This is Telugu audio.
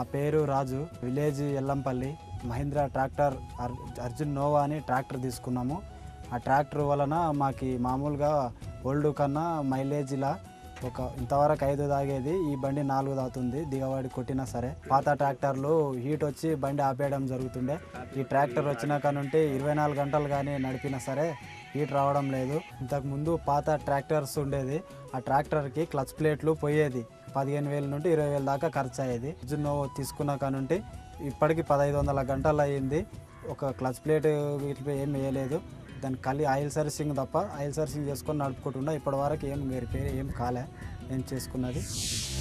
నా పేరు రాజు విలేజ్ ఎల్లంపల్లి మహీంద్రా ట్రాక్టర్ అర్- అర్జున్ నోవా అని ట్రాక్టర్ తీసుకున్నాము ఆ ట్రాక్టర్ వలన మాకు మామూలుగా ఓల్డ్ కన్నా మైలేజ్ ఇలా ఒక ఇంతవరకు ఐదు తాగేది ఈ బండి నాలుగు తాగుతుంది దిగవాడి కొట్టినా సరే పాత ట్రాక్టర్లు హీట్ వచ్చి బండి ఆపేయడం జరుగుతుండే ఈ ట్రాక్టర్ వచ్చినాక నుండి ఇరవై నాలుగు గంటలు కానీ నడిపినా సరే హీట్ రావడం లేదు ఇంతకు ముందు పాత ట్రాక్టర్స్ ఉండేది ఆ ట్రాక్టర్కి క్లచ్ ప్లేట్లు పోయేది పదిహేను వేల నుండి ఇరవై వేల దాకా ఖర్చు అయ్యేది జున్నో తీసుకున్న కానుంటి ఇప్పటికి పదహైదు వందల గంటలు అయ్యింది ఒక క్లచ్ ప్లేట్ ఇట్లా ఏం వేయలేదు దానికి ఖాళీ ఆయిల్ సర్వీసింగ్ తప్ప ఆయిల్ సర్వీసింగ్ చేసుకొని నడుపుకుంటున్నా ఇప్పటి వరకు ఏం రిపేర్ ఏం కాలే నేను చేసుకున్నది